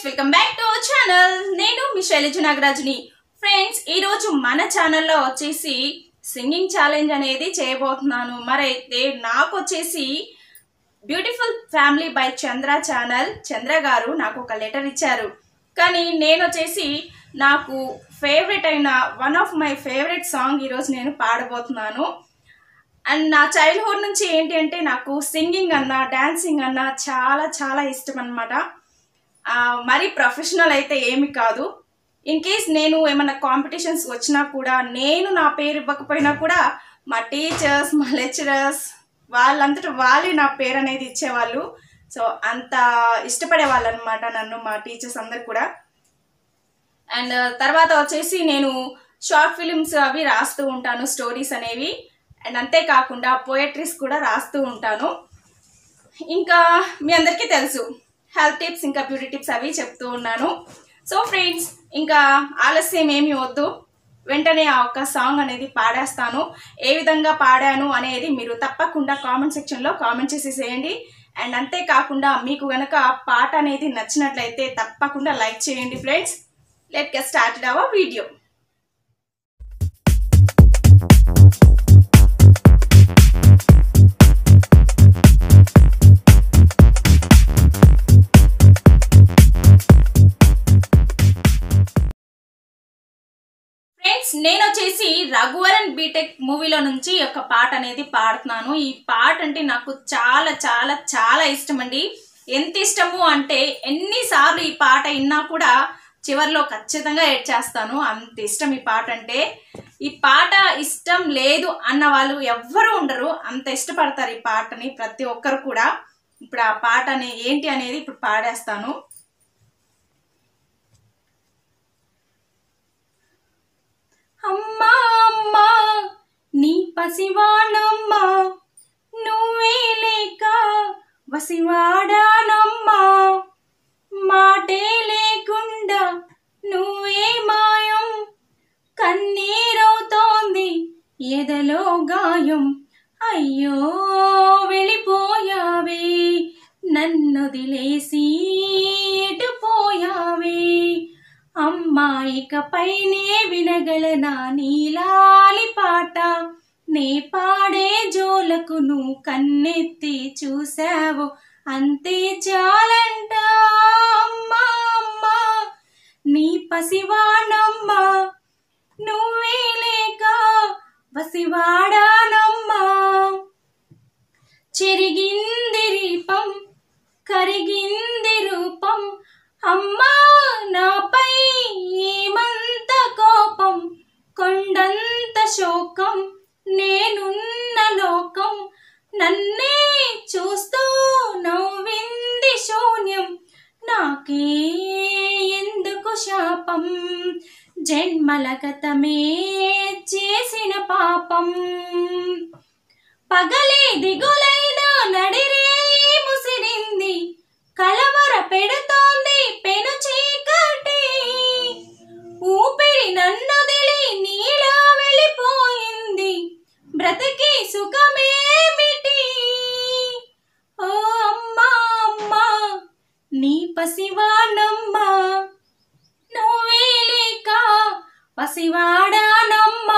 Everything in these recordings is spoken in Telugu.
Welcome back to our channel నేను మీ శైలజ నాగరాజుని ఫ్రెండ్స్ ఈ రోజు మన ఛానల్లో వచ్చేసి సింగింగ్ ఛాలెంజ్ అనేది చేయబోతున్నాను మరైతే నాకు వచ్చేసి beautiful family by Chandra channel Chandra garu నాకు ఒక లెటర్ ఇచ్చారు కానీ నేను వచ్చేసి నాకు ఫేవరెట్ అయిన one of my favourite song ఈరోజు నేను పాడబోతున్నాను అండ్ నా చైల్డ్హుడ్ నుంచి ఏంటి అంటే నాకు సింగింగ్ అన్నా డాన్సింగ్ అన్నా చాలా చాలా ఇష్టం అనమాట మరి ప్రొఫెషనల్ అయితే ఏమి కాదు ఇన్ కేస్ నేను ఏమైనా కాంపిటీషన్స్ వచ్చినా కూడా నేను నా పేరు ఇవ్వకపోయినా కూడా మా టీచర్స్ మా లెక్చరర్స్ వాళ్ళంతట వాళ్ళే నా పేరు అనేది ఇచ్చేవాళ్ళు సో అంత ఇష్టపడే వాళ్ళు అనమాట నన్ను మా టీచర్స్ అందరు కూడా అండ్ తర్వాత వచ్చేసి నేను షార్ట్ ఫిలిమ్స్ అవి రాస్తూ ఉంటాను స్టోరీస్ అనేవి అండ్ అంతేకాకుండా పోయట్రీస్ కూడా రాస్తూ ఉంటాను ఇంకా మీ అందరికీ తెలుసు హెల్త్ టిప్స్ ఇంకా బ్యూటీ టిప్స్ అవి చెప్తూ ఉన్నాను సో ఫ్రెండ్స్ ఇంకా ఆలస్యం ఏమి వద్దు వెంటనే ఆ ఒక్క సాంగ్ అనేది పాడేస్తాను ఏ విధంగా పాడాను అనేది మీరు తప్పకుండా కామెంట్ సెక్షన్లో కామెంట్ చేసేసేయండి అండ్ అంతేకాకుండా మీకు గనక పాట అనేది నచ్చినట్లయితే తప్పకుండా లైక్ చేయండి friends let get started our video friends నేను వచ్చేసి రఘువరన్ బీటెక్ మూవీలో నుంచి ఒక పాట అనేది పాడుతున్నాను ఈ పాట అంటే నాకు చాలా చాలా చాలా ఇష్టం అండి ఎంత ఇష్టము అంటే ఎన్నిసార్లు ఈ పాట విన్నా కూడా చివరిలో ఖచ్చితంగా ఏడ్ చేస్తాను అంత ఇష్టం ఈ పాట అంటే ఈ పాట ఇష్టం లేదు అన్న వాళ్ళు ఎవ్వరు ఉండరు అంత ఇష్టపడతారు ఈ పాటని ప్రతి ఒక్కరు కూడా ఇప్పుడు ఆ పాట అనే ఏంటి అనేది ఇప్పుడు పాడేస్తాను అమ్మా అమ్మా నీ పసివాణమ్మా నువ్వే లేక వసివాడానమ్మా మాటే లేకుండా నువ్వే మాయం కన్నీరవుతోంది ఎదలో గాయం అయ్యో వెళ్ళిపోయావే నన్నొదిలేసి ఎటుపోయావే అమ్మాయికపైనే వినగలనా నీలాలి పాట నే పాడే జోలకు నువ్వు కన్నెత్తి చూసావు అంతే చాలంట అమ్మా అమ్మా నీ పసివాణమ్మా నువ్వే లేక వసివాడానమ్మా చెరిగింది దీపం కరిగింది రూపం అమ్మా నాపై ఏమంత కోపం కొండంత శోకం నేనున్న లోకం నన్నే చూస్తూ నవ్వింది శూన్యం నాకే ఎందుకు శాపం జన్మల గతమే చేసిన పాపం పగలే దిగులైన నడిరే ముసిరింది కలవర పెడుతోంది పెను చీకటి ఊపిరి నన్నొదిలి నీలా వెళ్ళిపోయింది బ్రతికి సుఖమేమిటి ఓ అమ్మా అమ్మా నీ పసివాణమ్మా నువ్వే లేక పసివాడానమ్మా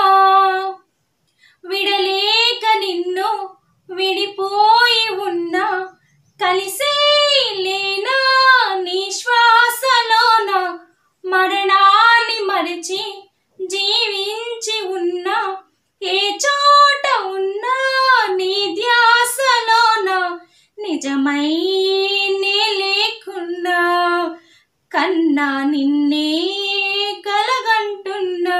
విడలేక నిన్ను విడిపోయి ఉన్నా కలిసే లేనా నీ శ్వాసలోన మరణాన్ని మరిచి జీవించి ఉన్నా ఏ చోట ఉన్నా నీ ధ్యాసలోన నిజమై నే లేకున్నా కన్నా నిన్నే కలగంటున్నా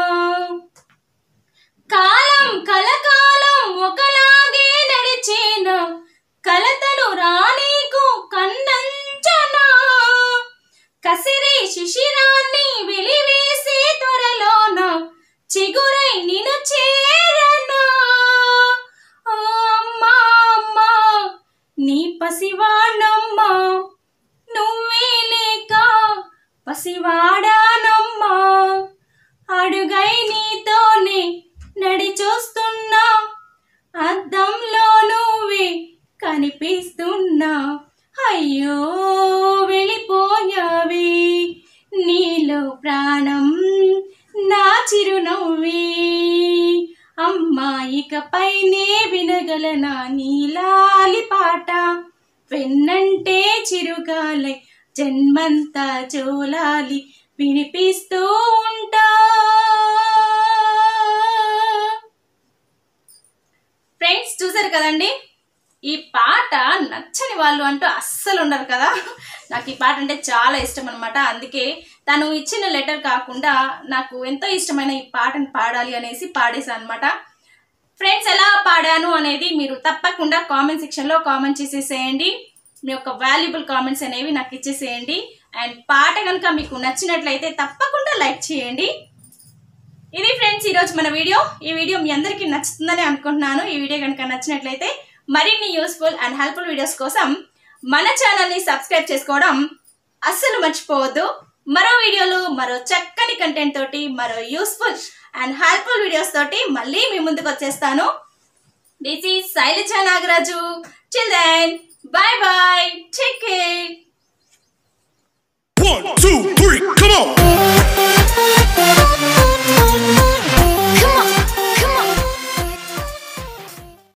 కాలం కలకాలం ఒకలాగే నడిచేన కలతలు రానీకు కన్నంచనా కసిరి శిశిరాన్ని వెలివేసే త్వరలోన చిగురై నిను చేరనా ఓ అమ్మా అమ్మా నీ పసివాణమ్మా నువ్వే లేక పసివాడానమ్మా అడుగై నీతోనే నడి చూస్తున్నా అద్దంలో నువ్వే కనిపిస్తున్నా అయ్యో వెళ్ళిపోయావే యుగాలై జన్మంతా జోలాలి వినిపిస్తూ ఉంటా ఫ్రెండ్స్ చూసారు కదండి ఈ పాట నచ్చని వాళ్ళు అంటూ అస్సలు ఉండరు కదా నాకు ఈ పాట అంటే చాలా ఇష్టం అనమాట అందుకే తను ఇచ్చిన లెటర్ కాకుండా నాకు ఎంతో ఇష్టమైన ఈ పాటను పాడాలి అనేసి పాడేశాను అనమాట ఫ్రెండ్స్ ఎలా పాడాను అనేది మీరు తప్పకుండా కామెంట్ సెక్షన్లో కామెంట్ చేసేసేయండి మీ యొక్క వాల్యుబుల్ కామెంట్స్ అనేవి నాకు ఇచ్చేసేయండి అండ్ పాట కనుక మీకు నచ్చినట్లయితే తప్పకుండా లైక్ చేయండి ఇది ఫ్రెండ్స్ ఈరోజు మన వీడియో ఈ వీడియో మీ అందరికీ నచ్చుతుందని అనుకుంటున్నాను ఈ వీడియో కనుక నచ్చినట్లయితే మరిన్ని యూస్ఫుల్ అండ్ హెల్ప్ఫుల్ వీడియోస్ కోసం మన ఛానల్ని సబ్స్క్రైబ్ చేసుకోవడం అస్సలు మర్చిపోవద్దు మరో వీడియోలు మరో చక్కని కంటెంట్ తోటి మరో యూస్ఫుల్ అండ్ హెల్ప్ఫుల్ వీడియోస్ తోటి మళ్ళీ మీ ముందుకు వచ్చేస్తాను this is Shailaja Nagaraju children bye bye take care One, two, three, come on!